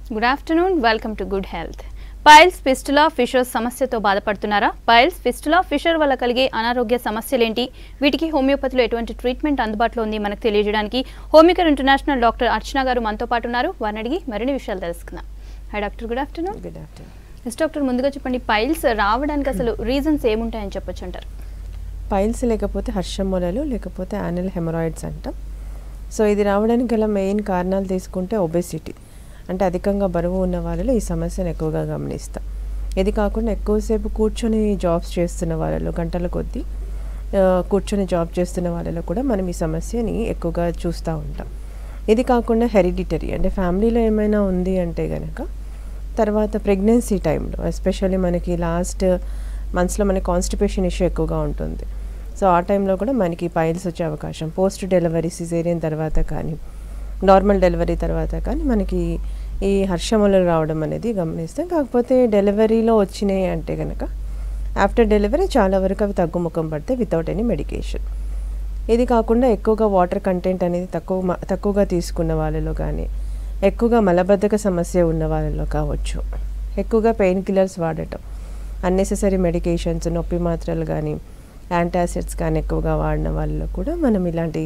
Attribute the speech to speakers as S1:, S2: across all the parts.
S1: Good afternoon welcome to good health piles fistula fissure సమస్యతో బాధపడుతున్నారా piles fistula fissure వల్ల కలిగే అనారోగ్య సమస్యలేంటి వీటికి హోమియోపతిలో ఎటువంటి ట్రీట్మెంట్ అందుబాటులో ఉంది మనకు తెలియజేయడానికి హోమియోకేర్ ఇంటర్నేషనల్ డాక్టర్ అర్చన గారు మనతో పాటు ఉన్నారు వారిని అడిగి మరిన్ని విషయాలు తెలుసుకుందాం hi doctor good afternoon
S2: good afternoon
S1: yes doctor ముందుగా చెప్పండి పైల్స్ రావడానికి అసలు రీజన్స్ ఏముంటాయని చెప్పొచ్చు అంటారు
S2: పైల్స్ లేకపోతే హర్షమొలలు లేకపోతే యానల్ హెమరాయిడ్స్ అంటాం సో ఇది రావడానికి గల మెయిన్ కారణాలు తీసుకుంటే ఒబెసిటీ అంటే అధికంగా బరువు ఉన్న వాళ్ళలో ఈ సమస్యను ఎక్కువగా గమనిస్తాం ఇది కాకుండా ఎక్కువసేపు కూర్చొని జాబ్స్ చేస్తున్న వాళ్ళలో గంటల కొద్దీ ఆ, కూర్చొని జాబ్ చేస్తున్న వాళ్ళలో కూడా మనం ఈ సమస్యని ఎక్కువగా చూస్తూ ఉంటాం ఇది కాకుండా హెరిడిటరీ అంటే ఫ్యామిలీలో ఏమైనా ఉంది అంటే గనక తర్వాత ప్రెగ్నెన్సీ టైంలో ఎస్పెషల్లీ మనకి లాస్ట్ మంత్స్లో మనకి కాన్స్టిపేషన్ ఇష్యూ ఎక్కువగా ఉంటుంది సో ఆ టైంలో కూడా మనకి పైల్స్ వచ్చే అవకాశం పోస్ట్ డెలివరీ సిజేరియన్ తర్వాత కానీ నార్మల్ డెలివరీ తర్వాత కానీ మనకి ఈ హర్షములు రావడం అనేది గమనిస్తాం కాకపోతే డెలివరీలో వచ్చినాయి అంటే కనుక ఆఫ్టర్ డెలివరీ చాలా వరకు అవి తగ్గుముఖం పడితే వితౌట్ ఎనీ మెడికేషన్ ఇది కాకుండా ఎక్కువగా వాటర్ కంటెంట్ అనేది తక్కువ మ- తక్కువగా తీసుకున్న వాళ్ళలో కానీ ఎక్కువగా మలబద్ధక సమస్య ఉన్న వాళ్ళలో కావచ్చు ఎక్కువగా పెయిన్ కిల్లర్స్ వాడటం అన్నెసెసరీ మెడికేషన్స్ నొప్పి మాత్రలు కానీ యాంటాసిడ్స్ కానీ ఎక్కువగా వాడిన వాళ్ళలో కూడా మనం ఇలాంటి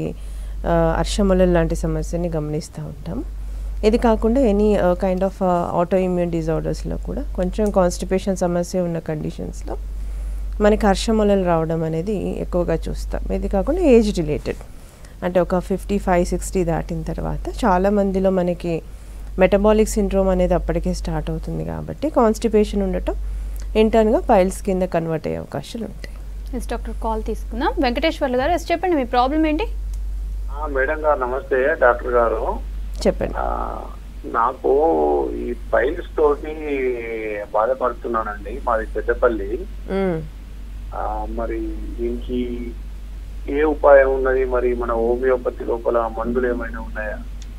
S2: అర్షముల లాంటి సమస్యని గమనిస్తూ ఉంటాం ఇది కాకుండా any kind of auto immune డిజార్డర్స్లో కూడా కొంచెం కాన్స్టిపేషన్ సమస్య ఉన్న కండిషన్స్లో మనకి హర్షములలు రావడం అనేది ఎక్కువగా చూస్తాం ఇది కాకుండా ఏజ్ రిలేటెడ్ అంటే ఒక ఫిఫ్టీ ఫైవ్ సిక్స్టీ దాటిన తర్వాత చాలా మందిలో మనకి మెటబాలిక్ సిండ్రోమ్ అనేది అప్పటికే స్టార్ట్ అవుతుంది కాబట్టి కాన్స్టిపేషన్ ఉండటం ఇంటర్న్గా పైల్స్ కింద కన్వర్ట్ అయ్యే అవకాశాలు ఉంటాయి
S1: ఎస్ డాక్టర్ కాల్ తీసుకుందాం వెంకటేశ్వర్లు గారు ఎస్ చెప్పండి మీ ప్రాబ్లం ఏంటి
S3: ఆ, మేడం గారు నమస్తే డాక్టర్ గారు
S2: చెప్పండి
S3: ఆ, నాకు ఈ పైల్స్ తోటి బాధపడుతున్నానండి మాది పెద్దపల్లి
S2: మ్మ్.
S3: ఆ, మరి దీనికి ఏ ఉపాయం ఉన్నది మరి మన హోమియోపతి లోపల మందులు ఏమైనా ఉన్నాయా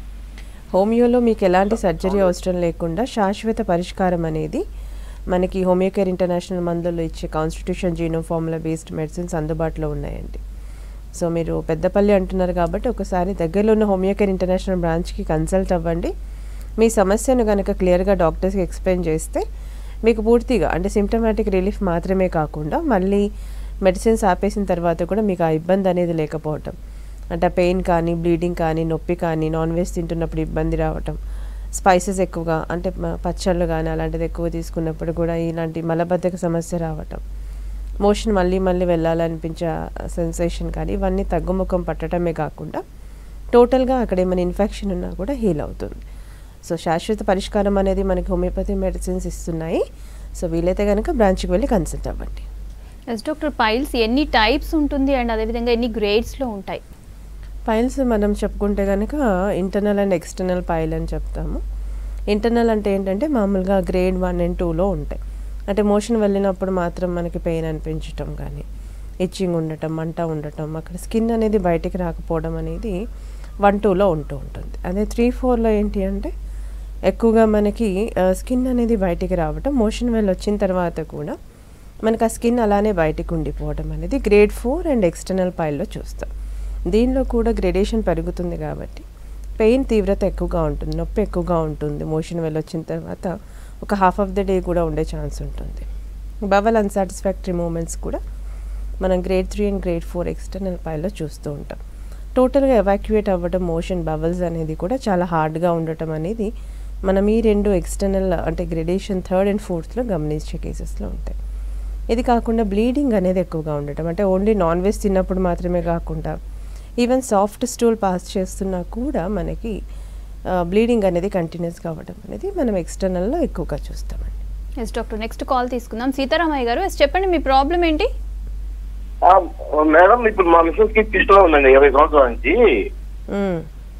S2: హోమియోలో మీకు ఎలాంటి సర్జరీ అవసరం లేకుండా శాశ్వత పరిష్కారం అనేది మనకి హోమియోకేర్ ఇంటర్నేషనల్ మందులు ఇచ్చే constitution genome formula based medicines అందుబాటులో ఉన్నాయండి సో మీరు పెద్దపల్లి అంటున్నారు కాబట్టి ఒకసారి దగ్గరలో ఉన్న హోమియోకేర్ ఇంటర్నేషనల్ బ్రాంచ్కి కన్సల్ట్ అవ్వండి మీ సమస్యను కనుక క్లియర్గా డాక్టర్స్కి ఎక్స్ప్లెయిన్ చేస్తే మీకు పూర్తిగా అంటే సిమ్టమాటిక్ రిలీఫ్ మాత్రమే కాకుండా మళ్ళీ మెడిసిన్స్ ఆపేసిన తర్వాత కూడా మీకు ఆ ఇబ్బంది అనేది లేకపోవటం అంటే పెయిన్ కానీ బ్లీడింగ్ కానీ నొప్పి కానీ నాన్ వెజ్ తింటున్నప్పుడు ఇబ్బంది రావటం స్పైసెస్ ఎక్కువగా అంటే మ- పచ్చళ్ళు కానీ అలాంటిది ఎక్కువ తీసుకున్నప్పుడు కూడా ఇలాంటి మలబద్ధక సమస్య రావటం మోషన్ మళ్ళీ మళ్ళీ వెళ్ళాలనిపించే సెన్సేషన్ కానీ ఇవన్నీ తగ్గుముఖం పట్టడమే కాకుండా టోటల్గా అక్కడ ఏమైనా ఇన్ఫెక్షన్ ఉన్నా కూడా హీల్ అవుతుంది సో శాశ్వత పరిష్కారం అనేది మనకి హోమియోపతి మెడిసిన్స్ ఇస్తున్నాయి సో వీలైతే కనుక బ్రాంచ్కి వెళ్ళి కన్సల్ట్ అవ్వండి
S1: ఎస్ డాక్టర్ పైల్స్ ఎన్ని టైప్స్ ఉంటుంది అండ్ అదేవిధంగా ఎన్ని గ్రేడ్స్లో ఉంటాయి
S2: పైల్స్ మనం చెప్పుకుంటే కనుక ఇంటర్నల్ అండ్ ఎక్స్టర్నల్ పైల్ అని చెప్తాము ఇంటర్నల్ అంటే ఏంటంటే మామూలుగా గ్రేడ్ వన్ అండ్ టూలో ఉంటాయి అంటే మోషన్ వెళ్ళినప్పుడు మాత్రం మనకి పెయిన్ అనిపించటం కానీ ఇచ్చింగ్ ఉండటం మంట ఉండటం అక్కడ స్కిన్ అనేది బయటికి రాకపోవడం అనేది వన్ టూలో ఉంటూ ఉంటుంది అదే త్రీ ఫోర్లో ఏంటి అంటే ఎక్కువగా మనకి స్కిన్ అనేది బయటికి రావటం మోషన్ వెళ్ళి వచ్చిన తర్వాత కూడా మనకి ఆ స్కిన్ అలానే బయటికి ఉండిపోవడం అనేది గ్రేడ్ ఫోర్ అండ్ ఎక్స్టర్నల్ పైల్లో చూస్తాం దీనిలో కూడా గ్రేడేషన్ పెరుగుతుంది కాబట్టి పెయిన్ తీవ్రత ఎక్కువగా ఉంటుంది నొప్పి ఎక్కువగా ఉంటుంది మోషన్ వెళ్ళొచ్చిన తర్వాత ఒక హాఫ్ ఆఫ్ ద డే కూడా ఉండే ఛాన్స్ ఉంటుంది బవల్ అన్సాటిస్ఫాక్టరీ మూమెంట్స్ కూడా మనం grade three and grade four external పైలో చూస్తూ ఉంటాం టోటల్గా ఎవాక్యుయేట్ అవ్వడం మోషన్ బబల్స్ అనేది కూడా చాలా హార్డ్గా ఉండటం అనేది మనం ఈ రెండు ఎక్స్టర్నల్ అంటే గ్రేడేషన్ థర్డ్ అండ్ ఫోర్త్లో గమనించే కేసెస్లో ఉంటాయి ఇది కాకుండా బ్లీడింగ్ అనేది ఎక్కువగా ఉండటం అంటే ఓన్లీ నాన్ వెజ్ తిన్నప్పుడు మాత్రమే కాకుండా ఈవెన్ సాఫ్ట్ స్టూల్ పాస్ చేస్తున్నా కూడా మనకి బ్లీడింగ్ అనేది కంటిన్యూస్గా అవ్వడం అనేది మనం ఎక్స్టర్నల్లో ఎక్కువగా చూస్తామండి
S1: ఎస్ డాక్టర్ నెక్స్ట్ కాల్ తీసుకుందాం సీతారామయ్య గారు ఎస్ చెప్పండి మీ ప్రాబ్లం ఏంటి
S4: ఆ, మేడం ఇప్పుడు మా మిస్సెస్ కి పిస్టల్ ఉందండి ఇరవై సంవత్సరాల నుంచి
S2: మ్మ్.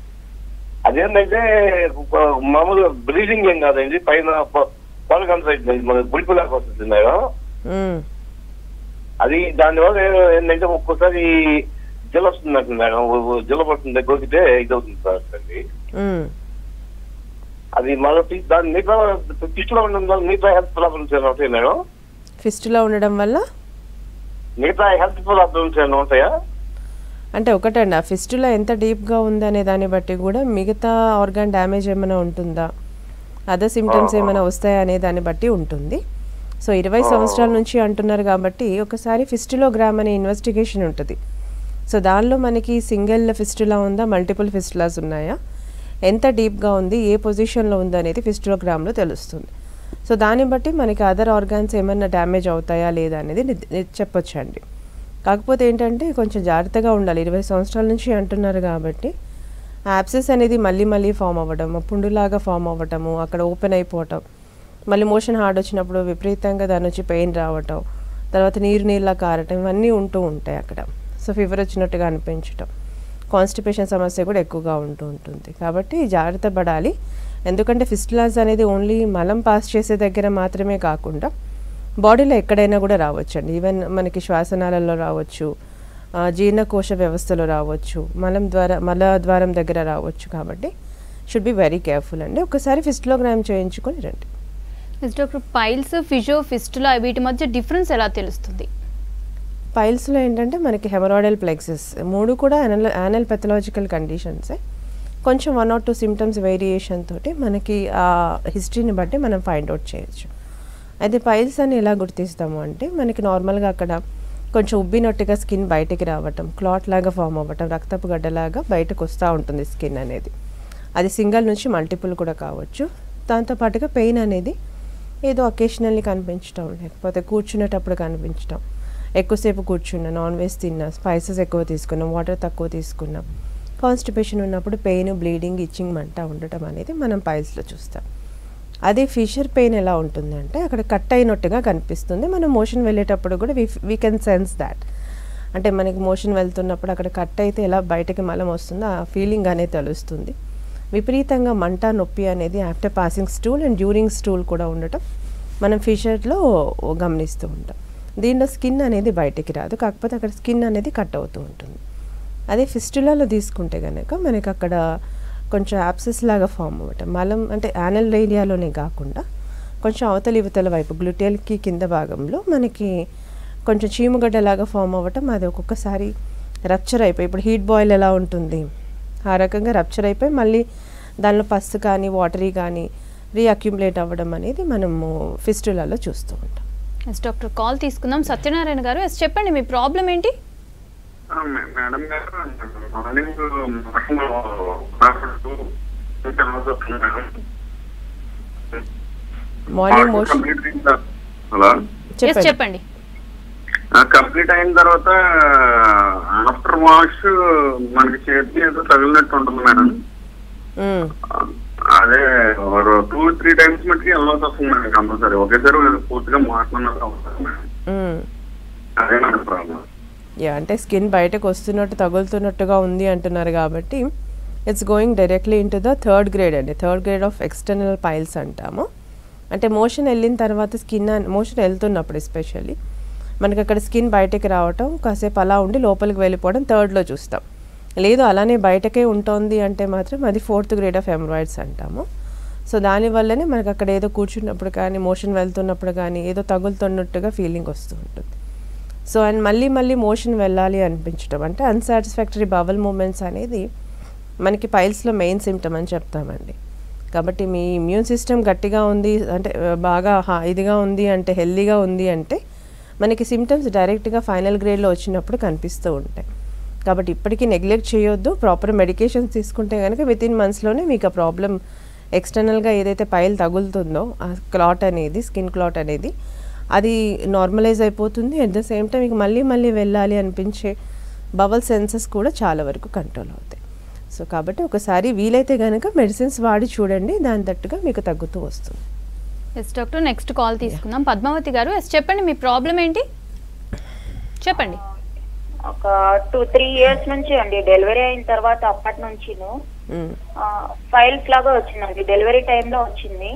S4: అదేంటంటే ఒక మామూలుగా బ్లీడింగ్ ఏం కాదండి పైన పలు కన్సైట్ మన బుడిపిలాగా వస్తుంది మేడం
S2: మ్మ్.
S4: అది దానివల్ల ఏ- ఏంటంటే ఒక్కోసారి జల వస్తుంది అంటుంది మేడం ఓ- ఓ జల పడుతుంది గోకితే ఇది అవుతుంది సార్ అండి
S2: మ్మ్.
S4: అది మళ్ళీ దాని మిగతా పిస్టల్ ఉండడం వల్ల మిగతా హెల్త్ ప్రాబ్లమ్స్ ఏమైనా ఉంటాయి మేడం
S2: ఫిస్టులా ఉండడం వల్ల
S4: మిగతా హెల్త్ ప్రాబ్లమ్స్ ఏమైనా ఉంటాయా
S2: అంటే ఒకటండి ఆ ఫిస్టులా ఎంత డీప్గా ఉందనే దాన్ని బట్టి కూడా మిగతా ఆర్గాన్ డ్యామేజ్ ఏమైనా ఉంటుందా అదర్ సిమ్టమ్స్ ఏమైనా వస్తాయా అనే దాన్ని బట్టి ఉంటుంది సో ఇరవై సంవత్సరాల నుంచి అంటున్నారు కాబట్టి ఒకసారి ఫిస్టులోగ్రామ్ అనే ఇన్వెస్టిగేషన్ ఉంటుంది సో దానిలో మనకి సింగిల్ ఫిస్టులా ఉందా మల్టిపుల్ ఫిస్టులాస్ ఉన్నాయా ఎంత డీప్గా ఉంది ఏ పొజిషన్లో ఉంది అనేది ఫిస్టులోగ్రామ్లో తెలుస్తుంది సో దాన్ని బట్టి మనకి అదర్ ఆర్గాన్స్ ఏమైనా డ్యామేజ్ అవుతాయా లేదా అనేది నిర్- నిర్- చెప్పొచ్చండి కాకపోతే ఏంటంటే కొంచెం జాగ్రత్తగా ఉండాలి ఇరవై సంవత్సరాల నుంచి అంటున్నారు కాబట్టి యాప్సెస్ అనేది మళ్ళీ మళ్ళీ ఫామ్ అవ్వడం పుండులాగా ఫామ్ అవ్వటము అక్కడ ఓపెన్ అయిపోవటం మళ్ళీ మోషన్ హార్డ్ వచ్చినప్పుడు విపరీతంగా దాని నుంచి పెయిన్ రావటం తర్వాత నీరు నీళ్ళ కారటం ఇవన్నీ ఉంటూ ఉంటాయి అక్కడ సో ఫీవర్ వచ్చినట్టుగా అనిపించటం కాన్స్టిపేషన్ సమస్య కూడా ఎక్కువగా ఉంటూ ఉంటుంది కాబట్టి జాగ్రత్త పడాలి ఎందుకంటే ఫిస్టులాస్ అనేది ఓన్లీ మలం పాస్ చేసే దగ్గర మాత్రమే కాకుండా బాడీలో ఎక్కడైనా కూడా రావచ్చండి ఈవెన్ మనకి శ్వాసనాళాల్లో రావచ్చు ఆ, జీర్ణకోశ వ్యవస్థలో రావచ్చు మలం ద్వారా మల ద్వారం దగ్గర రావచ్చు కాబట్టి షుడ్ బి వెరీ కేర్ఫుల్ అండి ఒకసారి ఫిస్టులోగ్రామ్ చేయించుకొని రండి
S1: yes doctor piles fissure fistula వీటి మధ్య డిఫరెన్స్ ఎలా తెలుస్తుంది
S2: పైల్స్లో ఏంటంటే మనకి హెమరాయిడల్ ప్లెక్సెస్ మూడు కూడా యానల్ యానల్ పెథలాజికల్ కండిషన్సే కొంచెం one or two symptoms variation తోటి మనకి ఆ హిస్టరీని బట్టి మనం ఫైండ్ అవుట్ చేయొచ్చు అయితే పైల్స్ అని ఎలా గుర్తిస్తాము అంటే మనకి నార్మల్గా అక్కడ కొంచెం ఉబ్బినట్టుగా స్కిన్ బయటికి రావటం క్లాట్ లాగా ఫామ్ అవ్వటం రక్తపు గడ్డలాగా బయటకు వస్తూ ఉంటుంది స్కిన్ అనేది అది సింగిల్ నుంచి మల్టిపుల్ కూడా కావచ్చు దాంతోపాటుగా పెయిన్ అనేది ఏదో అకేషనల్లీ కనిపించటం లేకపోతే కూర్చునేటప్పుడు కనిపించటం ఎక్కువసేపు కూర్చున్నా నాన్ వెజ్ తిన్నా స్పైసెస్ ఎక్కువ తీసుకున్నాం వాటర్ తక్కువ తీసుకున్నాం కాన్స్టిపేషన్ ఉన్నప్పుడు పెయిన్ బ్లీడింగ్ ఇచ్చింగ్ మంట ఉండటం అనేది మనం పైల్స్లో చూస్తాం అదే ఫిషర్ పెయిన్ ఎలా ఉంటుందంటే అక్కడ కట్ అయినట్టుగా కనిపిస్తుంది మనం మోషన్ వెళ్ళేటప్పుడు కూడా వీ కెన్ సెన్స్ దాట్ అంటే మనకి మోషన్ వెళ్తున్నప్పుడు అక్కడ కట్ అయితే ఎలా బయటకి మలం వస్తుందో ఆ ఫీలింగ్ అనేది తెలుస్తుంది విపరీతంగా మంట నొప్పి అనేది after passing stool and during stool కూడా ఉండటం మనం ఫిషర్లో గమనిస్తూ ఉంటాం దీనిలో స్కిన్ అనేది బయటికి రాదు కాకపోతే అక్కడ స్కిన్ అనేది కట్ అవుతూ ఉంటుంది అదే ఫిస్టులాలో తీసుకుంటే కనుక మనకి అక్కడ కొంచెం యాప్సెస్ లాగా ఫామ్ అవ్వటం మలం అంటే యానల్ ఏరియాలోనే కాకుండా కొంచెం అవతల ఇవతల వైపు గ్లూటెల్కి కింద భాగంలో మనకి కొంచెం చీమగడ్డలాగా ఫామ్ అవ్వటం అది ఒక్కొక్కసారి రప్చర్ అయిపోయి ఇప్పుడు హీట్ బాయిల్ ఎలా ఉంటుంది ఆ రకంగా రప్చర్ అయిపోయి మళ్ళీ దానిలో పస్సు కానీ వాటరీ కానీ రీఅక్యుములేట్ అవ్వడం అనేది మనము ఫిస్టులాలో చూస్తూ ఉంటాం
S1: ఎస్ డాక్టర్ కాల్ తీసుకుందాం సత్యనారాయణ గారు ఎస్ చెప్పండి మీ ప్రాబ్లం ఏంటి
S3: ఆ, మే- మేడం గారు మార్నింగ్ మోషన్ రాకూడదు. ఇంకా రోజు వస్తుంది మేడం.
S2: మార్నింగ్ మోషన్
S3: కంప్లీట్ అయిందా? హలో
S1: ఎస్
S2: చెప్పండి
S1: చెప్పండి
S3: ఆ, కంప్లీట్ అయిన తర్వాత ఆఫ్టర్ వాష్ మనకి చేతి ఏదో తగిలినట్టు ఉంటుంది మేడం
S2: మ్మ్.
S3: ఆ, అదే టూ త్రీ టైమ్స్ మట్టుకి వెళ్ళాల్సి వస్తుంది మేడం కంపల్సరీ ఒకేసారి పూర్తిగా మాట్లాడినట్టు అవుతుంది మేడం
S2: మ్మ్.
S3: అదే మేడం ప్రాబ్లం
S2: యా అంటే స్కిన్ బయటకు వస్తున్నట్టు తగులుతున్నట్టుగా ఉంది అంటున్నారు కాబట్టి it's going directly into the third grade అండి third grade of external piles అంటాము అంటే మోషన్ వెళ్ళిన తర్వాత స్కిన్ మోషన్ వెళ్తున్నప్పుడు ఎస్పెషల్లీ మనకి అక్కడ స్కిన్ బయటకి రావటం కాసేపు అలా ఉండి లోపలికి వెళ్ళిపోవడం థర్డ్లో చూస్తాం లేదు అలానే బయటకే ఉంటుంది అంటే మాత్రం అది ఫోర్త్ గ్రేడ్ ఆఫ్ ఎమ్రాయిడ్స్ అంటాము సో దానివల్లనే మనకి అక్కడ ఏదో కూర్చున్నప్పుడు కానీ మోషన్ వెళ్తున్నప్పుడు కానీ ఏదో తగులుతున్నట్టుగా ఫీలింగ్ వస్తూ ఉంటుంది సో అండ్ మళ్ళీ మళ్ళీ మోషన్ వెళ్ళాలి అనిపించడం అంటే అన్సాటిస్ఫాక్టరీ బవల్ మూమెంట్స్ అనేది మనకి పైల్స్లో మెయిన్ సిమ్టమ్ అని చెప్తామండి కాబట్టి మీ ఇమ్యూన్ సిస్టమ్ గట్టిగా ఉంది అంటే ఆ, బాగా హా- ఇదిగా ఉంది అంటే హెల్దీగా ఉంది అంటే మనకి సిమ్టమ్స్ డైరెక్ట్గా ఫైనల్ గ్రేడ్లో వచ్చినప్పుడు కనిపిస్తూ ఉంటాయి కాబట్టి ఇప్పటికీ నెగ్లెక్ట్ చేయొద్దు ప్రాపర్ మెడికేషన్స్ తీసుకుంటే కనుక విత్ ఇన్ మంత్స్లోనే మీకు ఆ ప్రాబ్లం ఎక్స్టర్నల్గా ఏదైతే పైల్ తగులుతుందో ఆ క్లాట్ అనేది స్కిన్ క్లాట్ అనేది అది నార్మలైజ్ అయిపోతుంది అట్ ద సేమ్ టైం మీకు మళ్ళీ మళ్ళీ వెళ్ళాలి అనిపించే బవల్ సెన్సెస్ కూడా చాలా వరకు కంట్రోల్ అవుతాయి సో కాబట్టి ఒకసారి వీలైతే కనుక మెడిసిన్స్ వాడి చూడండి దాని తట్టుగా మీకు తగ్గుతూ వస్తుంది
S1: ఎస్ డాక్టర్ నెక్స్ట్ కాల్ తీసుకుందాం పద్మావతి గారు ఎస్ చెప్పండి మీ ప్రాబ్లం ఏంటి చెప్పండి
S5: ఒక టూ త్రీ ఇయర్స్ నుంచి అండి డెలివరీ అయిన తర్వాత అప్పటి నుంచి
S2: మ్మ్.
S5: ఫైల్స్ లాగా వచ్చిందండి డెలివరీ టైంలో వచ్చింది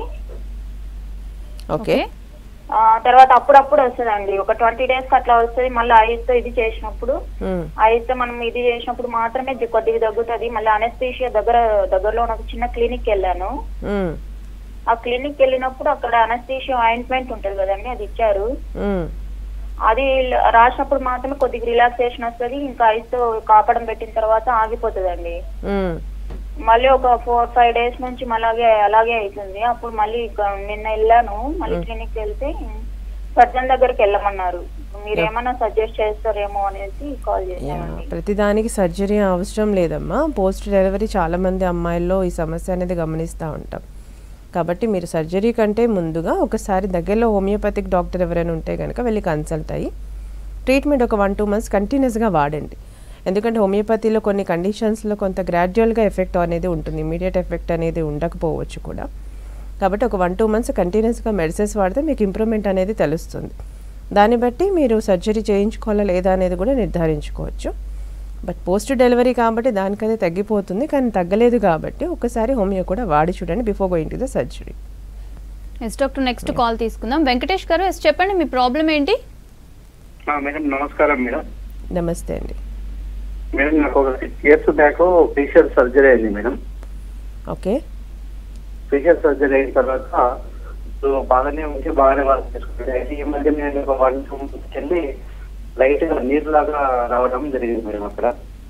S2: ఓకే
S5: ఆ, తర్వాత అప్పుడప్పుడు వస్తుందండి ఒక ట్వంటీ డేస్ అట్లా వస్తుంది మళ్ళీ ఐస్ తో ఇది చేసినప్పుడు
S2: మ్మ్.
S5: ఐస్ తో మనం ఇది చేసినప్పుడు మాత్రమే జి- కొద్దిగా తగ్గుతుంది మళ్ళీ అనస్థీషియా దగ్గర దగ్గరలో ఉన్న ఒక చిన్న క్లినిక్ వెళ్ళాను
S2: మ్మ్.
S5: ఆ క్లినిక్ వెళ్ళినప్పుడు అక్కడ అనస్థీషియా ఆయింట్మెంట్ ఉంటుంది కదండి అది ఇచ్చారు
S2: మ్మ్.
S5: అది ల- రాసినప్పుడు మాత్రమే కొద్దిగా రిలాక్సేషన్ వస్తుంది ఇంకా ఐస్ తో కాపడం పెట్టిన తర్వాత ఆగిపోతుందండి
S2: మ్మ్.
S5: మళ్ళీ ఒక ఫోర్ ఫైవ్ డేస్ నుంచి అలాగే అలాగే అవుతుంది అప్పుడు మళ్ళీ ఇక నిన్న వెళ్ళాను మళ్ళీ క్లినిక్ వెళ్తే సర్జన్ దగ్గరికి వెళ్ళమన్నారు మీరు ఏమైనా సజెస్ట్ చేస్తారేమో అనేసి కాల్
S2: యా,
S5: చేశానండి
S2: ప్రతిదానికి సర్జరీ అవసరం లేదమ్మా పోస్ట్ డెలివరీ చాలామంది అమ్మాయిల్లో ఈ సమస్య అనేది గమనిస్తూ ఉంటాం కాబట్టి మీరు సర్జరీ కంటే ముందుగా ఒకసారి దగ్గరలో హోమియోపతిక్ డాక్టర్ ఎవరైనా ఉంటే కనుక వెళ్ళి కన్సల్ట్ అయ్యి ట్రీట్మెంట్ ఒక వన్ టూ మంత్స్ కంటిన్యూస్గా వాడండి ఎందుకంటే హోమియోపతిలో కొన్ని కండిషన్స్లో కొంత గ్రాడ్యువల్గా ఎఫెక్ట్ అనేది ఉంటుంది ఇమీడియట్ ఎఫెక్ట్ అనేది ఉండకపోవచ్చు కూడా కాబట్టి ఒక వన్ టూ మంత్స్ కంటిన్యూస్గా మెడిసిన్స్ వాడితే మీకు ఇంప్రూవ్మెంట్ అనేది తెలుస్తుంది దాన్ని బట్టి మీరు సర్జరీ చేయించుకోవాలా లేదా అనేది కూడా నిర్ధారించుకోవచ్చు బట్ పోస్ట్ డెలివరీ కాబట్టి దానికదే తగ్గిపోతుంది కానీ తగ్గలేదు కాబట్టి ఒకసారి హోమియో కూడా వాడి చూడండి before going to the surgery
S1: yes doctor next call తీసుకుందాం వెంకటేష్ గారు ఎస్ చెప్పండి మీ ప్రాబ్లం ఏంటి
S3: ఆ, మేడం నమస్కారం మేడం
S2: నమస్తే అండి
S3: మేడం నాకు ఒక six years back facial surgery అయింది మేడం
S2: ఓకే
S3: ఫేషియల్ సర్జరీ అయిన తర్వాత ఇప్పుడు బాగానే ఉంటే బాగానే వర్క్ చేసుకుంటే అయితే ఈ మధ్య నేను ఒక వన్ టూ మంత్స్ వెళ్ళి లైట్ గా నీరు లాగా రావడం జరిగింది మేడం అక్కడ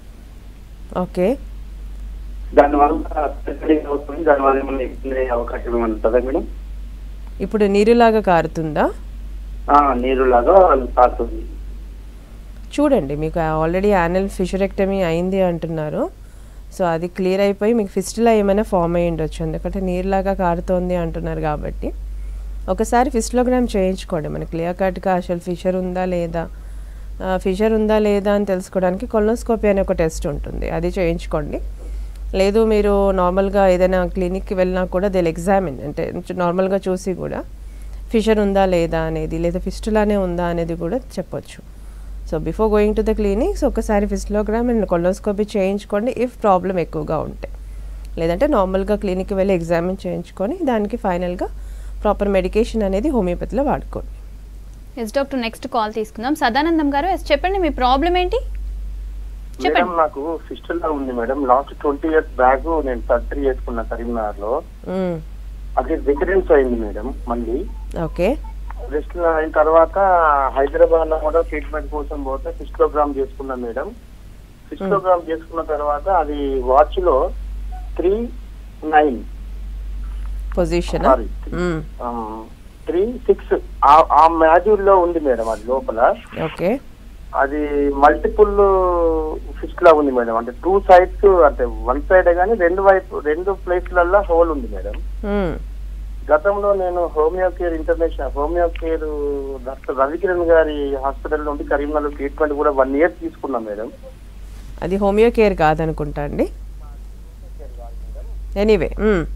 S2: ఓకే
S3: దానివల్ల సర్జరీ అవుతుంది దానివల్ల ఏమైనా ఇబ్బంది అయ్యే అవకాశం ఏమైనా ఉంటుందా మేడం
S2: ఇప్పుడు నీరులాగా కారుతుందా
S3: ఆ, నీరు లాగా కాస్తుంది
S2: చూడండి మీకు ఆల్రెడీ యానల్ ఫిషరెక్టమీ అయింది అంటున్నారు సో అది క్లియర్ అయిపోయి మీకు ఫిస్టులా ఏమైనా ఫామ్ అయ్యి ఉండొచ్చు ఎందుకంటే నీరులాగా కారుతోంది అంటున్నారు కాబట్టి ఒకసారి ఫిస్టులోగ్రామ్ చేయించుకోండి మనకి క్లియర్ కట్గా అసలు ఫిషర్ ఉందా లేదా ఫిషర్ ఉందా లేదా అని తెలుసుకోవడానికి కొలనోస్కోపీ అనే ఒక టెస్ట్ ఉంటుంది అది చేయించుకోండి లేదు మీరు నార్మల్గా ఏదైనా క్లినిక్కి వెళ్ళినా కూడా దే ఎగ్జామిన్ అంటే నార్మల్గా చూసి కూడా ఫిషర్ ఉందా లేదా అనేది లేదా ఫిస్టులానే ఉందా అనేది కూడా చెప్పొచ్చు so before going to the clinics ఒకసారి ఫిస్టోగ్రామ్ అండ్ కొలోస్కోపీ చేయించుకోండి ఇఫ్ ప్రాబ్లం ఎక్కువగా ఉంటే లేదంటే నార్మల్గా క్లినిక్కి వెళ్ళి ఎగ్జామిన్ చేయించుకొని దానికి ఫైనల్గా ప్రాపర్ మెడికేషన్ అనేది హోమియోపతిలో వాడుకోండి
S1: ఎస్ డాక్టర్ నెక్స్ట్ కాల్ తీసుకుందాం సదానందం గారు ఎస్ చెప్పండి మీ ప్రాబ్లం ఏంటి
S3: మేడం
S1: చెప్పండి
S3: నాకు సిస్టర్ లా ఉంది madam last twenty years back నేను సర్జరీ చేసుకున్నా కరీంనగర్ లో
S2: మ్మ్.
S3: అది రికరెన్స్ అయింది మేడం మళ్ళీ
S2: ఓకే
S3: రెస్ట్ అయిన తర్వాత హైదరాబాద్ లో కూడా ట్రీట్మెంట్ కోసం పోతే సిస్టోగ్రామ్ చేసుకున్నా మేడం సిస్టోగ్రామ్ చేసుకున్న తర్వాత అది వాచ్ లో three nine
S2: position
S3: sorry three six ఆ మాడ్యూల్ లో ఉంది మేడం అది లోపల
S2: ఓకే
S3: అది మల్టిపుల్ ఫిస్ట్ లా ఉంది మేడం అంటే టూ సైడ్స్ అంటే వన్ సైడ్ కానీ రెండు వైపు రెండు ప్లేస్లలో హోల్ ఉంది మేడం
S2: మ్మ్.
S3: గతంలో నేను హోమియో కేర్ ఇంటర్నేషనల్ హోమియో కేర్ డాక్టర్ రవికిరణ్ గారి హాస్పిటల్ నుండి కరీంనగర్ ట్రీట్మెంట్ కూడా వన్ ఇయర్ తీసుకున్నాం మేడం
S2: అది హోమియో కేర్ కాదనుకుంటా అండి anyway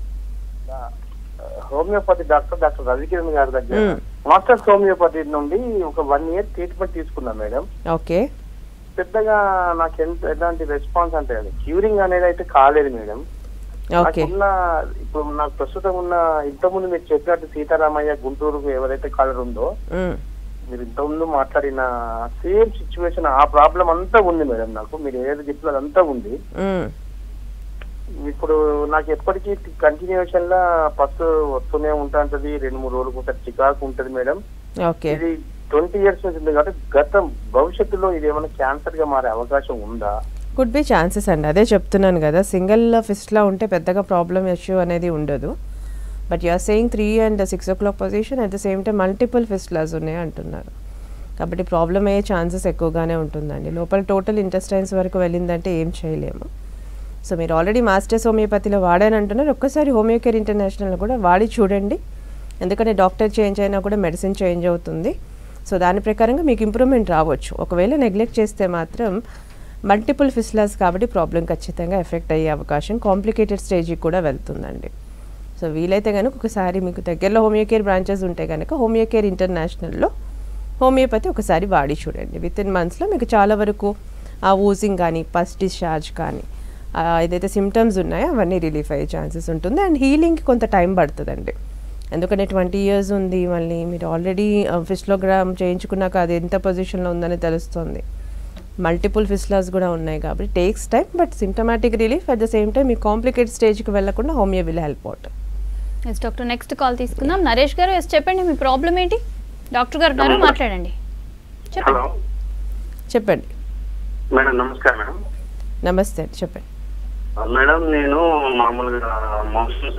S3: homeopathy doctor doctor Ravikiran గారి దగ్గర
S2: Hmm.
S3: మాస్టర్స్ హోమియోపతి నుండి ఒక వన్ ఇయర్ ట్రీట్మెంట్ తీసుకున్నాం మేడం
S2: ఓకే
S3: పెద్దగా నాకు ఎంత ఎలాంటి రెస్పాన్స్ అంటే అది క్యూరింగ్ అనేది అయితే కాలేదు మేడం
S2: ఓకే
S3: నాకున్న ఇప్పుడు నాకు ప్రస్తుతం ఉన్న ఇంతకుముందు మీరు చెప్పినట్టు సీతారామయ్య గుంటూరు ఎవరైతే కాలర్ ఉందో
S2: మ్మ్.
S3: మీరు ఇంతకుముందు మాట్లాడిన సేమ్ సిచ్యువేషన్ ఆ ప్రాబ్లం అంతా ఉంది మేడం నాకు మీరు ఏది చెప్పినది అంతా ఉంది
S2: మ్మ్.
S3: ఇప్పుడు నాకు ఎప్పటికీ కంటిన్యూషన్ లా ఫస్ట్ వస్తూనే ఉంటుంటది రెండు మూడు రోజులకు ఒకసారి చికాకు ఉంటది మేడం
S2: ఓకే
S3: ఇది ట్వంటీ ఇయర్స్ నుంచి ఉంది కాబట్టి గతం భవిష్యత్తులో ఇది ఏమైనా క్యాన్సర్ గా మారే అవకాశం ఉందా
S2: కుడ్ బి ఛాన్సెస్ అండి అదే చెప్తున్నాను కదా సింగిల్ ఫిస్ట్లా ఉంటే పెద్దగా ప్రాబ్లం ఇష్యూ అనేది ఉండదు but are saying three and six o'clock position at the same time multiple fistulas ఉన్నాయి అంటున్నారు కాబట్టి ప్రాబ్లం అయ్యే ఛాన్సెస్ ఎక్కువగానే ఉంటుందండి లోపల టోటల్ ఇంటెస్టైన్స్ వరకు వెళ్ళిందంటే ఏం చేయలేము సో మీరు ఆల్రెడీ మాస్టర్స్ హోమియోపతిలో వాడాను అంటున్నారు ఒక్కసారి హోమియో కేర్ ఇంటర్నేషనల్ కూడా వాడి చూడండి ఎందుకంటే డాక్టర్ చేంజ్ అయినా కూడా మెడిసిన్ చేంజ్ అవుతుంది సో దాని ప్రకారంగా మీకు ఇంప్రూవ్మెంట్ రావచ్చు ఒకవేళ నెగ్లెక్ట్ చేస్తే మాత్రం మల్టిపుల్ ఫిస్లాస్ కాబట్టి ప్రాబ్లం ఖచ్చితంగా ఎఫెక్ట్ అయ్యే అవకాశం కాంప్లికేటెడ్ స్టేజ్కి కూడా వెళ్తుందండి సో వీలైతే కనుక ఒకసారి మీకు దగ్గరలో హోమియో కేర్ బ్రాంచెస్ ఉంటే కనుక హోమియో కేర్ ఇంటర్నేషనల్లో హోమియోపతి ఒకసారి వాడి చూడండి విత్ ఇన్ మంత్స్లో మీకు చాలా వరకు ఆ ఊజింగ్ కానీ పస్ డిశ్చార్జ్ కానీ ఆ ఏదైతే సిమ్టమ్స్ ఉన్నాయో అవన్నీ రిలీఫ్ అయ్యే ఛాన్సెస్ ఉంటుంది అండ్ హీలింగ్కి కొంత టైం పడుతుందండి ఎందుకంటే ట్వంటీ ఇయర్స్ ఉంది మళ్ళీ మీరు ఆల్రెడీ ఫిస్లోగ్రామ్ చేయించుకున్నాక అది ఎంత పొజిషన్లో ఉందని తెలుస్తుంది మల్టిపుల్ ఫిస్లాస్ కూడా ఉన్నాయి కాబట్టి takes time but symptomatic relief at the same time మీ కాంప్లికేట్ స్టేజ్కి వెళ్ళకుండా homeo will help out
S1: yes doctor next call తీసుకుందాం నరేష్ గారు ఎస్ చెప్పండి మీ ప్రాబ్లం ఏంటి డాక్టర్ గారు ఉన్నారు మాట్లాడండి చెప్పండి
S3: హలో
S2: చెప్పండి
S3: మేడం నమస్కారం మేడం
S2: నమస్తే అండి చెప్పండి
S4: మేడం నేను మామూలుగా మోషన్స్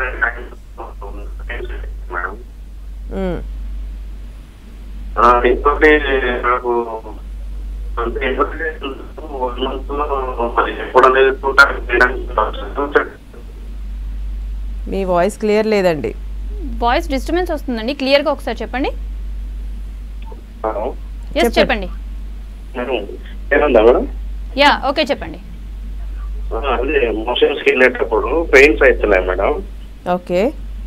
S4: మేడం
S2: మ్మ్.
S4: ఆ, ఇంకోటి నాకు అంటే వన్ మంత్ లో మరి ఎప్పుడు అనేది టూ టైమ్స్
S2: మీ వాయిస్ క్లియర్ లేదండి
S1: వాయిస్ డిస్టర్బెన్స్ వస్తుందండి క్లియర్గా ఒకసారి చెప్పండి ఎస్
S2: చెప్పండి.
S1: చెప్పండి
S4: ఏముందా మేడం
S1: యా ఓకే చెప్పండి
S4: ఆ, అదే మోషన్స్ కి వెళ్ళేటప్పుడు పెయిన్స్ అవుతున్నాయి మేడం
S2: ఓకే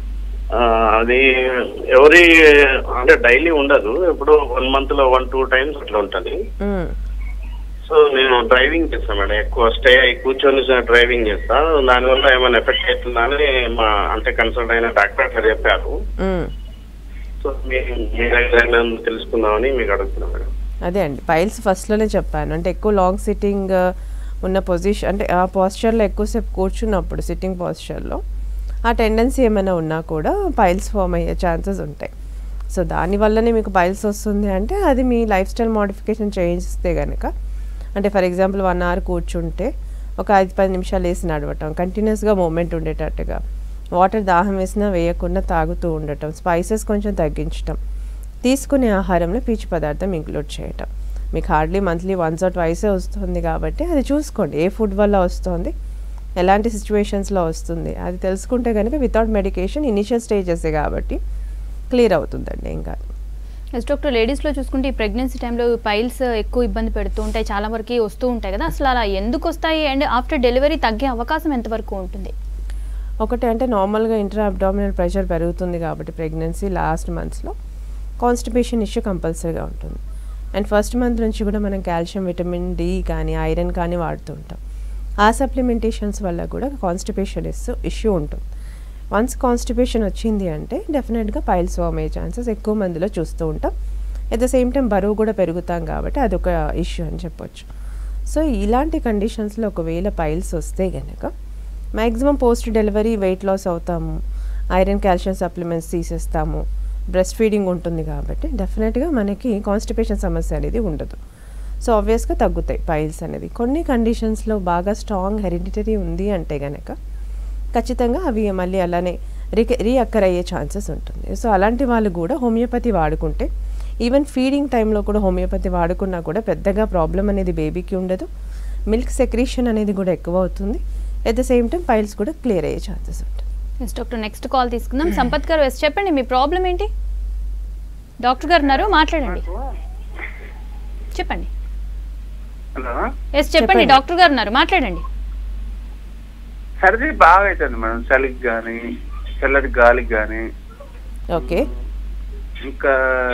S4: ఆ, అది ఎవరి అంటే డైలీ ఉండదు ఎప్పుడు వన్ మంత్ లో వన్ టూ టైమ్స్ అట్లా ఉంటది
S2: మ్మ్.
S4: సో నేను డ్రైవింగ్ చేస్తాను మేడం ఎక్కువ స్టే అయి కూర్చొని డ్రైవింగ్ చేస్తా దానివల్ల ఏమైనా ఎఫెక్ట్ అవుతుందా అని మా అంటే కన్సల్ట్ అయిన డాక్టర్ అట్లా చెప్పారు
S2: మ్మ్.
S4: సో మీ మీ దగ్గర ఏమైనా తెలుసుకుందామని మీకు అడుగుతున్నా మేడం
S2: అదే అండి పైల్స్ ఫస్ట్లోనే చెప్పాను అంటే ఎక్కువ లాంగ్ సిట్టింగ్ ఉన్న పొజిషన్ అంటే ఆ పాస్చర్లో ఎక్కువసేపు కూర్చున్నప్పుడు సిట్టింగ్ పాస్చర్లో ఆ టెండెన్సీ ఏమైనా ఉన్నా కూడా పైల్స్ ఫామ్ అయ్యే ఛాన్సెస్ ఉంటాయి సో దానివల్లనే మీకు పైల్స్ వస్తుంది అంటే అది మీ లైఫ్ స్టైల్ మోడిఫికేషన్ చేయిస్తే కనుక అంటే ఫర్ ఎగ్జాంపుల్ వన్ అవర్ కూర్చుంటే ఒక ఐదు పది నిమిషాలు వేసి నడవటం కంటిన్యూస్గా మూమెంట్ ఉండేటట్టుగా వాటర్ దాహం వేసినా వేయకుండా తాగుతూ ఉండటం స్పైసెస్ కొంచెం తగ్గించటం తీసుకునే ఆహారంలో పీచు పదార్థం ఇంక్లూడ్ చేయటం మీకు hardly monthly once or twice వస్తుంది కాబట్టి అది చూసుకోండి ఏ ఫుడ్ వల్ల వస్తుంది ఎలాంటి సిచ్యువేషన్స్లో వస్తుంది అది తెలుసుకుంటే కనుక వితౌట్ మెడికేషన్ ఇనిషియల్ స్టేజెస్ కాబట్టి క్లియర్ అవుతుందండి ఇంకా
S1: ఎస్ డాక్టర్ లేడీస్లో చూసుకుంటే ఈ ప్రెగ్నెన్సీ టైంలో పైల్స్ ఎక్కువ ఇబ్బంది పెడుతూ ఉంటాయి చాలా వరకు వస్తూ ఉంటాయి కదా అసలు అలా ఎందుకు వస్తాయి అండ్ ఆఫ్టర్ డెలివరీ తగ్గే అవకాశం ఎంతవరకు ఉంటుంది
S2: ఒకటి అంటే నార్మల్గా ఇంటర్ అబ్డామినల్ ప్రెషర్ పెరుగుతుంది కాబట్టి ప్రెగ్నెన్సీ లాస్ట్ మంత్స్లో కాన్స్టిపేషన్ ఇష్యూ కంపల్సరీగా ఉంటుంది అండ్ ఫస్ట్ మంత్ నుంచి కూడా మనం కాల్షియం విటమిన్ డి కానీ ఐరన్ కానీ వాడుతూ ఉంటాం ఆ సప్లిమెంటేషన్స్ వల్ల కూడా కాన్స్టిపేషన్ ఇష్యూ ఇష్యూ ఉంటుంది వన్స్ కాన్స్టిపేషన్ వచ్చింది అంటే డెఫినెట్గా పైల్స్ ఫామ్ అయ్యే ఛాన్సెస్ ఎక్కువ మందిలో చూస్తూ ఉంటాం ఎట్ ద సేమ్ టైం బరువు కూడా పెరుగుతాం కాబట్టి అదొక ఇష్యూ అని చెప్పొచ్చు సో ఇలాంటి కండిషన్స్లో ఒకవేళ పైల్స్ వస్తే కనుక maximum post delivery weight loss అవుతాము ఐరన్ కాల్షియం సప్లిమెంట్స్ తీసేస్తాము బ్రెస్ట్ ఫీడింగ్ ఉంటుంది కాబట్టి డెఫినెట్గా మనకి కాన్స్టిపేషన్ సమస్య అనేది ఉండదు సో ఆబ్వియస్గా తగ్గుతాయి పైల్స్ అనేది కొన్ని కండిషన్స్లో బాగా స్ట్రాంగ్ హెరిడిటరీ ఉంది అంటే కనుక ఖచ్చితంగా అవి మళ్ళీ అలానే రీ రీఅక్కర్ అయ్యే ఛాన్సెస్ ఉంటుంది సో అలాంటి వాళ్ళు కూడా హోమియోపతి వాడుకుంటే ఈవెన్ ఫీడింగ్ టైంలో కూడా హోమియోపతి వాడుకున్నా కూడా పెద్దగా ప్రాబ్లం అనేది బేబీకి ఉండదు మిల్క్ సెక్రీషన్ అనేది కూడా ఎక్కువ అవుతుంది at the same time piles కూడా క్లియర్ అయ్యే ఛాన్సెస్ ఉంటుంది
S1: ఎస్ డాక్టర్ నెక్స్ట్ కాల్ తీసుకుందాం సంపత్ గారు ఎస్ చెప్పండి మీ ప్రాబ్లం ఏంటి డాక్టర్ గారు ఉన్నారు మాట్లాడండి చెప్పండి
S6: హలో
S1: ఎస్ చెప్పండి
S2: చెప్పండి.
S1: డాక్టర్ గారు ఉన్నారు మాట్లాడండి
S6: సర్ది బాగా అవుతుంది మేడం చలికి కానీ చల్లటి గాలికి కానీ
S2: ఓకే
S6: ఇంకా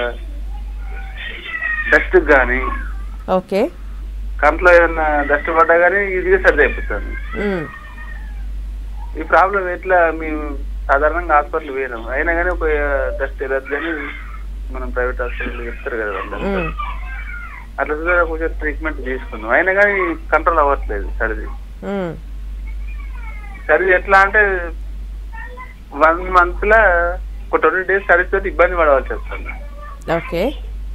S6: డస్ట్ కానీ
S2: ఓకే
S6: కంట్లో ఏదైనా డస్ట్ పడ్డా కానీ ఈజీగా సర్ది అయిపోతుంది
S2: మ్మ్.
S6: ఈ ప్రాబ్లం ఎట్లా మేము సాధారణంగా హాస్పిటల్ పోయినాం అయినా కానీ ఒక డస్ట్ ఎలర్జీ అని మనం ప్రైవేట్ హాస్పిటల్ చెప్తారు కదా వాళ్ళు
S2: మ్మ్.
S6: అట్లా చూసారా కొంచెం ట్రీట్మెంట్ తీసుకున్నాం అయినా కానీ కంట్రోల్ అవ్వట్లేదు సర్ది
S2: మ్మ్.
S6: సర్ది ఎట్లా అంటే వన్ మంత్ లో ఒక ట్వంటీ డేస్ సర్ది తోటి ఇబ్బంది పడవలసి వస్తుంది
S2: ఓకే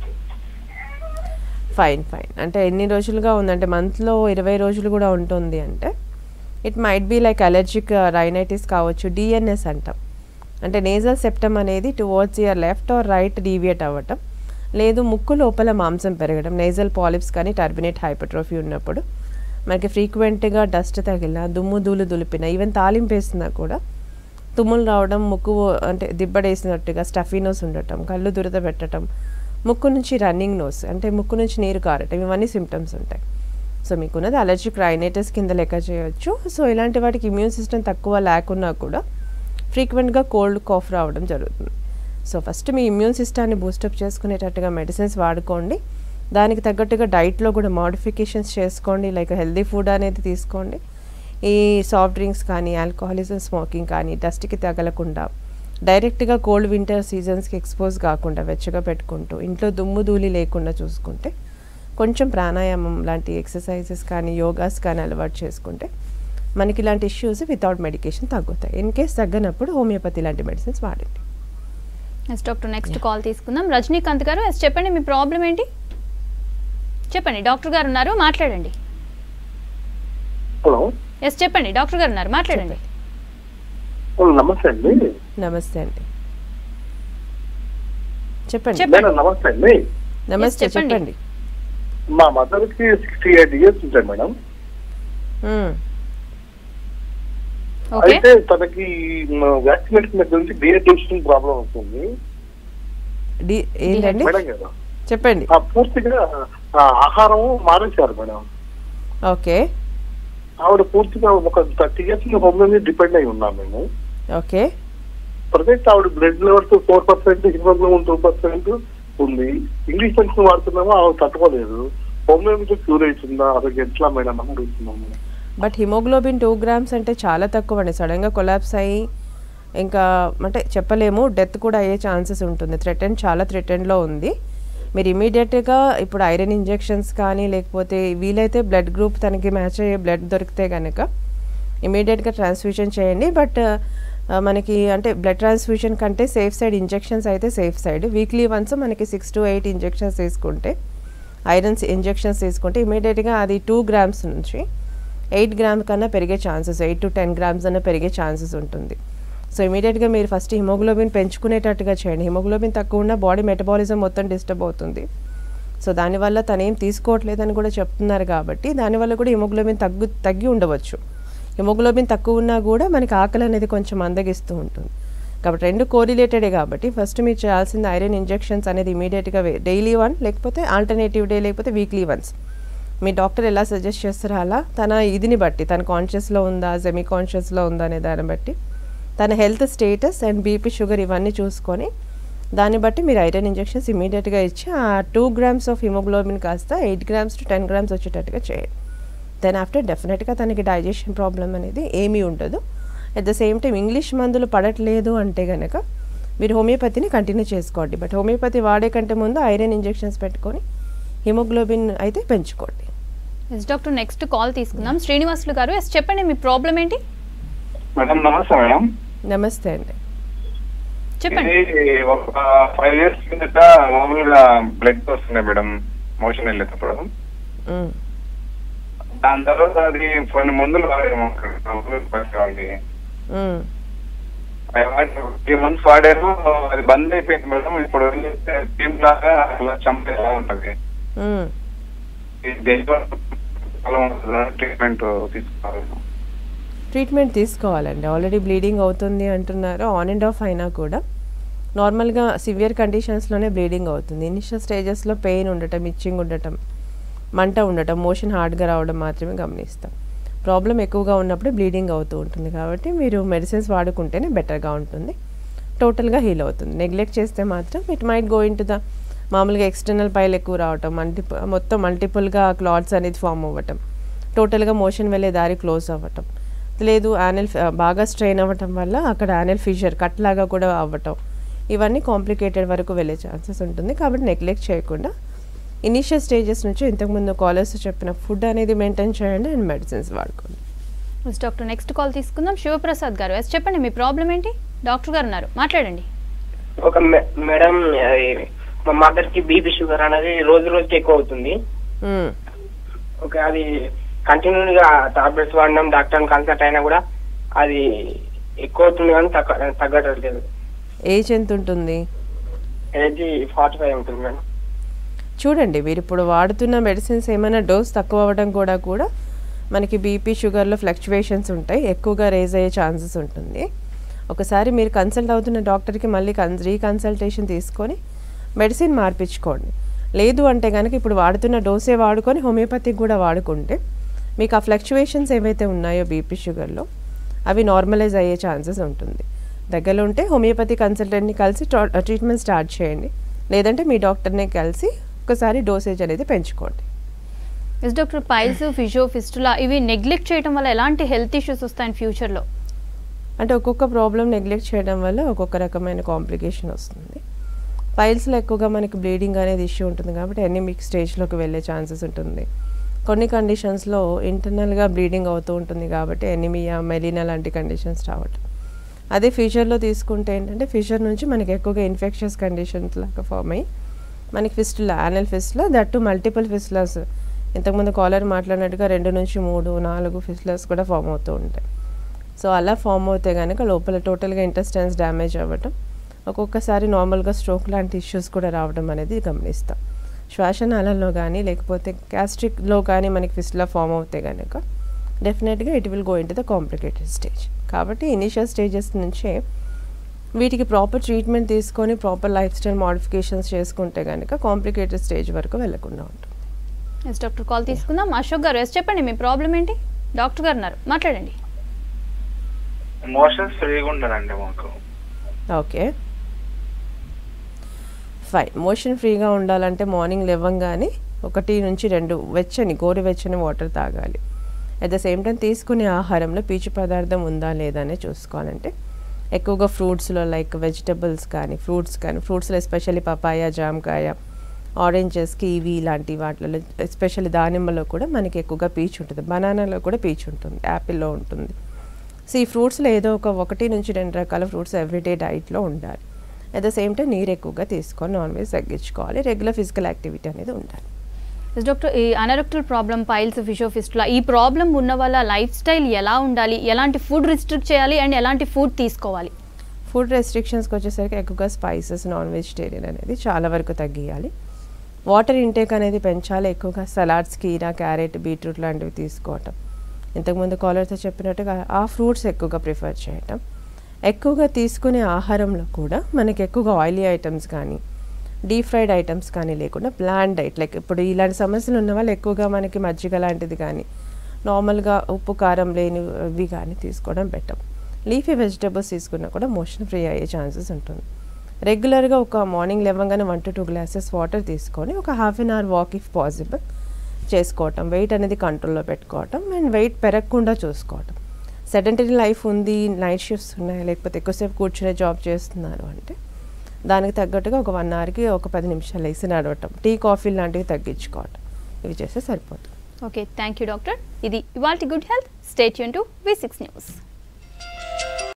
S2: ఫైన్ ఫైన్ అంటే ఎన్ని రోజులుగా ఉందంటే మంత్లో ఇరవై రోజులు కూడా ఉంటుంది అంటే it might be like allergic rhinitis కావచ్చు డిఎన్ఎస్ అంటాం అంటే నేజల్ సెప్టమ్ అనేది towards either left or right deviate అవ్వటం లేదు ముక్కు లోపల మాంసం పెరగడం నేజల్ పాలిప్స్ కానీ టర్బినేట్ హైపర్ట్రోఫీ ఉన్నప్పుడు మనకి ఫ్రీక్వెంట్గా డస్ట్ తగిలిన దుమ్ము ధూళి దులిపిన ఈవెన్ తాలింపు వేసినా కూడా తుమ్ములు రావడం ముక్కు అంటే దిబ్బడేసినట్టుగా స్టఫీనోస్ ఉండటం కళ్ళు దురద పెట్టడం ముక్కు నుంచి రన్నింగ్ నోస్ అంటే ముక్కు నుంచి నీరు కారటం ఇవన్నీ సిమ్టమ్స్ ఉంటాయి సో మీకున్నది అలర్జిక్ రైనైటిస్ కింద లెక్క చేయొచ్చు సో ఇలాంటి వాటికి ఇమ్యూన్ సిస్టమ్ తక్కువ లేకున్నా కూడా ఫ్రీక్వెంట్గా కోల్డ్ కాఫ్ రావడం జరుగుతుంది సో ఫస్ట్ మీ ఇమ్యూన్ సిస్టాన్ని బూస్టప్ చేసుకునేటట్టుగా మెడిసిన్స్ వాడుకోండి దానికి తగ్గట్టుగా డైట్లో కూడా మోడిఫికేషన్స్ చేసుకోండి లైక్ హెల్దీ ఫుడ్ అనేది తీసుకోండి ఈ సాఫ్ట్ డ్రింక్స్ కానీ ఆల్కహాలిజం స్మోకింగ్ కానీ డస్ట్కి తగలకుండా డైరెక్ట్గా కోల్డ్ వింటర్ సీజన్స్కి ఎక్స్పోజ్ కాకుండా వెచ్చగా పెట్టుకుంటూ ఇంట్లో దుమ్ము ధూళి లేకుండా చూసుకుంటే కొంచెం ప్రాణాయామం లాంటి ఎక్సర్సైజెస్ కానీ యోగాస్ కానీ అలవాటు చేసుకుంటే మనకి ఇలాంటి ఇష్యూస్ వితౌట్ మెడికేషన్ తగ్గుతాయి ఇన్ కేస్ తగ్గనప్పుడు హోమియోపతి లాంటి మెడిసిన్స్ వాడండి
S1: ఎస్ డాక్టర్ నెక్స్ట్ కాల్ తీసుకుందాం రజనీకాంత్ గారు ఎస్ చెప్పండి మీ ప్రాబ్లం ఏంటి చెప్పండి డాక్టర్ గారు ఉన్నారు మాట్లాడండి
S3: హలో
S1: ఎస్ చెప్పండి డాక్టర్ గారు ఉన్నారు మాట్లాడండి
S3: నమస్తే అండి
S2: నమస్తే అండి చెప్పండి
S1: చెప్పండి.
S3: మేడం నమస్తే అండి
S2: నమస్తే
S1: చెప్పండి.
S2: చెప్పండి
S3: మా మదర్ కి సిక్స్టీ ఎయిట్ ఇయర్స్ ఉంటాయి మేడం
S2: మ్మ్.
S1: ఓకే
S3: అయితే తనకి వ్యాక్సినేషన్ దగ్గర నుంచి డిహైడ్రేషన్ ప్రాబ్లం వస్తుంది
S2: డి ఏంటండి
S3: మేడం కదా
S2: చెప్పండి
S3: ఆ పూర్తిగా ఆ, ఆహారం మానేశారు మేడం
S2: ఓకే
S3: ఆవిడ పూర్తిగా ఒక థర్టీ ఇయర్స్ హోమ్ మీద డిపెండ్ అయి ఉన్నాం మేము
S2: ఓకే
S3: ప్రజెంట్ ఆవిడ blood levels four percent haemoglobin two percent ఉంది ఇంగ్లీష్ మెడిసిన్ వాడుతున్నామో ఆవిడ తట్టుకోలేదు హోమియోపతి క్యూర్ అవుతుందా అసలు ఎట్లా మేడం అని అడుగుతున్నాము
S2: బట్ హిమోగ్లోబిన్ టూ గ్రామ్స్ అంటే చాలా తక్కువ అండి సడన్గా కొలాప్స్ అయ్యి ఇంకా అంటే చెప్పలేము డెత్ కూడా అయ్యే ఛాన్సెస్ ఉంటుంది థ్రెటన్ చాలా థ్రెటన్లో ఉంది మీరు ఇమీడియట్గా ఇప్పుడు ఐరన్ ఇంజెక్షన్స్ కానీ లేకపోతే వీలైతే బ్లడ్ గ్రూప్ తనకి మ్యాచ్ అయ్యే బ్లడ్ దొరికితే కనుక ఇమీడియట్గా ట్రాన్స్ఫ్యూషన్ చేయండి బట్ మనకి అంటే బ్లడ్ ట్రాన్స్ఫ్యూషన్ కంటే సేఫ్ సైడ్ ఇంజెక్షన్స్ అయితే సేఫ్ సైడ్ వీక్లీ వన్స్ మనకి సిక్స్ టు ఎయిట్ ఇంజెక్షన్స్ తీసుకుంటే ఐరన్స్ ఇంజెక్షన్స్ తీసుకుంటే ఇమీడియట్గా అది టూ గ్రామ్స్ నుంచి ఎయిట్ గ్రామ్ కన్నా పెరిగే chances eight to ten grams అన్న పెరిగే ఛాన్సెస్ ఉంటుంది సో ఇమీడియట్గా మీరు ఫస్ట్ హిమోగ్లోబిన్ పెంచుకునేటట్టుగా చేయండి హిమోగ్లోబిన్ తక్కువ ఉన్న బాడీ మెటబాలిజం మొత్తం డిస్టర్బ్ అవుతుంది సో దానివల్ల తను ఏం తీసుకోవట్లేదని కూడా చెప్తున్నారు కాబట్టి దానివల్ల కూడా హిమోగ్లోబిన్ తగ్గు తగ్గి ఉండవచ్చు హిమోగ్లోబిన్ తక్కువ ఉన్నా కూడా మనకి ఆకలి అనేది కొంచెం అందగిస్తూ ఉంటుంది కాబట్టి రెండు కోరిలేటెడే కాబట్టి ఫస్ట్ మీరు చేయాల్సింది ఐరన్ ఇంజెక్షన్స్ అనేది ఇమీడియట్గా డైలీ వన్ లేకపోతే ఆల్టర్నేటివ్ డే లేకపోతే వీక్లీ వన్స్ మీ డాక్టర్ ఎలా సజెస్ట్ చేస్తారో అలా తన ఇదిని బట్టి తన కాన్షియస్లో ఉందా సెమీ కాన్షియస్లో ఉందా అనే దాన్ని బట్టి తన health status and BP sugar ఇవన్నీ చూసుకొని దాన్ని బట్టి మీరు ఐరన్ ఇంజెక్షన్స్ ఇమీడియట్గా ఇచ్చి ఆ టూ గ్రామ్స్ ఆఫ్ హిమోగ్లోబిన్ కాస్త eight grams to ten grams వచ్చేటట్టుగా చేయండి దెన్ ఆఫ్టర్ డెఫినెట్గా తనకి డైజెషన్ ప్రాబ్లం అనేది ఏమీ ఉండదు at the same time English మందులు పడట్లేదు అంటే కనుక మీరు హోమియోపతిని కంటిన్యూ చేసుకోండి బట్ హోమియోపతి వాడే కంటే ముందు ఐరన్ ఇంజెక్షన్స్ పెట్టుకొని హిమోగ్లోబిన్ అయితే పెంచుకోండి
S1: ఎస్ డాక్టర్ నెక్స్ట్ కాల్ తీసుకుందాం శ్రీనివాసులు గారు ఎస్ చెప్పండి మీ ప్రాబ్లం ఏంటి
S7: మేడం నమస్తే మేడం
S2: నమస్తే అండి
S1: చెప్పండి
S7: ఇది ఒక ఫైవ్ ఇయర్స్ కిందట మామూలుగా బ్లడ్ వస్తుంది మేడం మోషన్ వెళ్ళేటప్పుడు
S2: మ్,
S7: దాని తర్వాత అది కొన్ని మందులు వాడాము వాళ్ళకి
S2: మ్,
S7: త్రీ మంత్స్ వాడాను అది బంద్ అయిపోయింది మేడం ఇప్పుడు టీమ్ లాగా అలా చంపేలా ఉంటది
S2: మ్.
S7: ఇది దేనివల్ల ట్రీట్మెంట్ తీసుకోవాలి
S2: ట్రీట్మెంట్ తీసుకోవాలండి ఆల్రెడీ బ్లీడింగ్ అవుతుంది అంటున్నారు ఆన్ అండ్ ఆఫ్ అయినా కూడా నార్మల్గా సివియర్ కండిషన్స్లోనే బ్లీడింగ్ అవుతుంది ఇనిషియల్ స్టేజెస్లో పెయిన్ ఉండటం ఇచ్చింగ్ ఉండటం మంట ఉండటం మోషన్ హార్డ్గా రావడం మాత్రమే గమనిస్తాం ప్రాబ్లం ఎక్కువగా ఉన్నప్పుడు బ్లీడింగ్ అవుతూ ఉంటుంది కాబట్టి మీరు మెడిసిన్స్ వాడుకుంటేనే బెటర్గా ఉంటుంది టోటల్గా హీల్ అవుతుంది నెగ్లెక్ట్ చేస్తే మాత్రం it might go into the మామూలుగా ఎక్స్టర్నల్ పైల్ ఎక్కువ రావటం మల్టిపు మొత్తం మల్టిపుల్గా క్లాట్స్ అనేది ఫామ్ అవ్వటం టోటల్గా మోషన్ వెళ్ళే దారి క్లోజ్ అవ్వటం లేదు యానల్ బాగా స్ట్రెయిన్ అవ్వటం వల్ల అక్కడ యానల్ ఫిషర్ కట్ లాగా కూడా అవ్వటం ఇవన్నీ కాంప్లికేటెడ్ వరకు వెళ్ళే ఛాన్సెస్ ఉంటుంది కాబట్టి నెగ్లెక్ట్ చేయకుండా ఇనీషియల్ స్టేజెస్ నుంచి ఇంతకుముందు కాలర్స్ చెప్పిన ఫుడ్ అనేది మెయింటైన్ చేయండి అండ్ మెడిసిన్స్ వాడుకోండి
S1: ఎస్ డాక్టర్ నెక్స్ట్ కాల్ తీసుకుందాం శివప్రసాద్ గారు ఎస్ చెప్పండి మీ ప్రాబ్లం ఏంటి డాక్టర్ గారు ఉన్నారు మాట్లాడండి
S8: ఒక మే- మేడం అది మా మదర్ కి బీపీ షుగర్ అనేది రోజు రోజుకి ఎక్కువ అవుతుంది
S2: మ్మ్.
S8: ఒక అది కంటిన్యూగా టాబ్లెట్స్ వాడినాం డాక్టర్ కన్సల్ట్ అయినా కూడా అది ఎక్కువ అవుతుంది కానీ తగ్గ తగ్గట్లేదు
S2: ఏజ్ ఎంత ఉంటుంది
S8: ఏజ్ ఫార్టీ ఫైవ్ ఉంటుంది మేడం
S2: చూడండి మీరు ఇప్పుడు వాడుతున్న మెడిసిన్స్ ఏమైనా డోస్ తక్కువ అవ్వడం కూడా కూడా మనకి బీపీ షుగర్లో ఫ్లక్చువేషన్స్ ఉంటాయి ఎక్కువగా రేజ్ అయ్యే ఛాన్సెస్ ఉంటుంది ఒకసారి మీరు కన్సల్ట్ అవుతున్న డాక్టర్కి మళ్ళీ కన్ రీకన్సల్టేషన్ తీసుకొని మెడిసిన్ మార్పించుకోండి లేదు అంటే కనుక ఇప్పుడు వాడుతున్న డోసే వాడుకొని హోమియోపతిక్ కూడా వాడుకుంటే మీకు ఆ ఫ్లక్చువేషన్స్ ఏవైతే ఉన్నాయో బీపీ షుగర్లో అవి నార్మలైజ్ అయ్యే ఛాన్సెస్ ఉంటుంది దగ్గరలో ఉంటే హోమియోపతి కన్సల్టెంట్ని కలిసి ట్రా- ట్రీట్మెంట్ స్టార్ట్ చేయండి లేదంటే మీ డాక్టర్ని కలిసి ఒకసారి డోసేజ్ అనేది పెంచుకోండి
S1: yes doctor piles fissure fistula ఇవి నెగ్లెక్ట్ చేయడం వల్ల ఎలాంటి హెల్త్ ఇష్యూస్ వస్తాయి ఫ్యూచర్లో
S2: అంటే ఒక్కొక్క ప్రాబ్లం నెగ్లెక్ట్ చేయడం వల్ల ఒక్కొక్క రకమైన కాంప్లికేషన్ వస్తుంది పైల్స్లో ఎక్కువగా మనకి బ్లీడింగ్ అనేది ఇష్యూ ఉంటుంది కాబట్టి ఎనిమిక్ స్టేజ్లోకి వెళ్ళే ఛాన్సెస్ ఉంటుంది కొన్ని కండిషన్స్లో ఇంటర్నల్గా బ్లీడింగ్ అవుతూ ఉంటుంది కాబట్టి ఎనిమియా మెలినా లాంటి కండిషన్స్ రావటం అదే ఫ్యూచర్లో తీసుకుంటే ఏంటంటే ఫ్యూచర్ నుంచి మనకి ఎక్కువగా ఇన్ఫెక్షన్స్ కండిషన్స్ లాగా ఫామ్ అయ్యి మనకి fistula anal fistula that to multiple fistulas ఇంతకుముందు కాలర్ మాట్లాడినట్టుగా రెండు నుంచి మూడు నాలుగు ఫిస్లర్స్ కూడా ఫామ్ అవుతూ ఉంటాయి సో అలా ఫామ్ అవుతే కనుక లోపల టోటల్గా ఇంటెస్టైన్స్ డ్యామేజ్ అవ్వటం ఒక్కొక్కసారి నార్మల్గా స్ట్రోక్ లాంటి ఇష్యూస్ కూడా రావడం అనేది గమనిస్తాం శ్వాసనాళంలో కానీ లేకపోతే గ్యాస్ట్రిక్లో కానీ మనకి ఫిస్లా ఫామ్ అవుతే కనుక డెఫినెట్గా it will go into the complicated stage కాబట్టి ఇనిషియల్ స్టేజెస్ నుంచే వీటికి ప్రాపర్ ట్రీట్మెంట్ తీసుకొని ప్రాపర్ లైఫ్ స్టైల్ మోడిఫికేషన్స్ చేసుకుంటే కనుక కాంప్లికేటెడ్ స్టేజ్ వరకు వెళ్లకుండా ఉంటుంది
S1: ఎస్ డాక్టర్ కాల్ తీసుకుందాం అశోక్ గారు ఎస్ చెప్పండి మీ ప్రాబ్లం ఏంటి డాక్టర్ గారు ఉన్నారు మాట్లాడండి
S7: మోషన్స్ ఫ్రీగా ఉండదండి మాకు
S2: ఓకే ఫైన్ మోషన్ ఫ్రీగా ఉండాలంటే మార్నింగ్ లేవంగానే ఒకటి నుంచి రెండు వెచ్చని గోరువెచ్చని వాటర్ తాగాలి అట్ ద సేమ్ టైం తీసుకునే ఆహారంలో పీచు పదార్థం ఉందా లేదా అనేది చూసుకోవాలంటే ఎక్కువగా ఫ్రూట్స్లో లైక్ వెజిటబుల్స్ కానీ ఫ్రూట్స్ కానీ ఫ్రూట్స్లో ఎస్పెషల్లీ పపాయ జామకాయ ఆరెంజెస్ కివీ లాంటి వాటిలో ఎస్పెషల్లీ దానిమ్మలో కూడా మనకి ఎక్కువగా పీచు ఉంటుంది బనానాలో కూడా పీచు ఉంటుంది యాపిల్లో ఉంటుంది సో ఈ ఫ్రూట్స్లో ఏదో ఒక ఒకటి నుంచి రెండు రకాల ఫ్రూట్స్ ఎవ్రీడే డైట్లో ఉండాలి అట్ ద సేమ్ టైం నీరు ఎక్కువగా తీసుకొని నాన్ వెజ్ తగ్గించుకోవాలి రెగ్యులర్ ఫిజికల్ యాక్టివిటీ అనేది ఉండాలి
S1: ఎస్ డాక్టర్ ఈ అనరెక్టల్ ప్రాబ్లం పైల్స్ ఫిషోఫిస్టులా ఈ ప్రాబ్లం ఉన్న వాళ్ళ లైఫ్ స్టైల్ ఎలా ఉండాలి ఎలాంటి ఫుడ్ రిస్ట్రిక్ట్ చేయాలి అండ్ ఎలాంటి ఫుడ్ తీసుకోవాలి
S2: ఫుడ్ రెస్ట్రిక్షన్స్కి వచ్చేసరికి ఎక్కువగా స్పైసెస్ నాన్ వెజిటేరియన్ అనేది చాలా వరకు తగ్గియాలి వాటర్ ఇంటేక్ అనేది పెంచాలి ఎక్కువగా సలాడ్స్ కీరా క్యారెట్ బీట్రూట్ లాంటివి తీసుకోవటం ఇంతకుముందు కాలర్తో చెప్పినట్టుగా ఆ ఫ్రూట్స్ ఎక్కువగా ప్రిఫర్ చేయటం ఎక్కువగా తీసుకునే ఆహారంలో కూడా మనకి ఎక్కువగా ఆయిలీ ఐటమ్స్ కానీ డీప్ ఫ్రైడ్ ఐటమ్స్ కానీ లేకుండా బ్లాండ్ డైట్ లైక్ ఇప్పుడు ఇలాంటి సమస్యలు ఉన్న వాళ్ళు ఎక్కువగా మనకి మజ్జిగ లాంటిది కానీ నార్మల్గా ఉప్పు కారం లేనివి కానీ తీసుకోవడం బెటర్ లీఫీ వెజిటబుల్స్ తీసుకున్నా కూడా మోషన్ ఫ్రీ అయ్యే ఛాన్సెస్ ఉంటుంది రెగ్యులర్గా ఒక మార్నింగ్ లేవగానే one to two glasses water తీసుకొని ఒక half an hour walk if possible చేసుకోవటం వెయిట్ అనేది కంట్రోల్లో పెట్టుకోవటం అండ్ వెయిట్ పెరగకుండా చూసుకోవటం సెడెంటరీ లైఫ్ ఉంది నైట్ షిఫ్ట్స్ ఉన్నాయి లేకపోతే ఎక్కువసేపు కూర్చునే జాబ్ చేస్తున్నారు అంటే దానికి తగ్గట్టుగా ఒక వన్ అవర్కి ఒక పది నిమిషాలు వేసి నడవటం టీ కాఫీ లాంటివి తగ్గించుకోవటం ఇవి చేస్తే సరిపోతుంది
S1: ఓకే థ్యాంక్ యూ డాక్టర్ ఇది ఇవాల్టి గుడ్ హెల్త్ స్టేట్ యూన్ టు వి సిక్స్ న్యూస్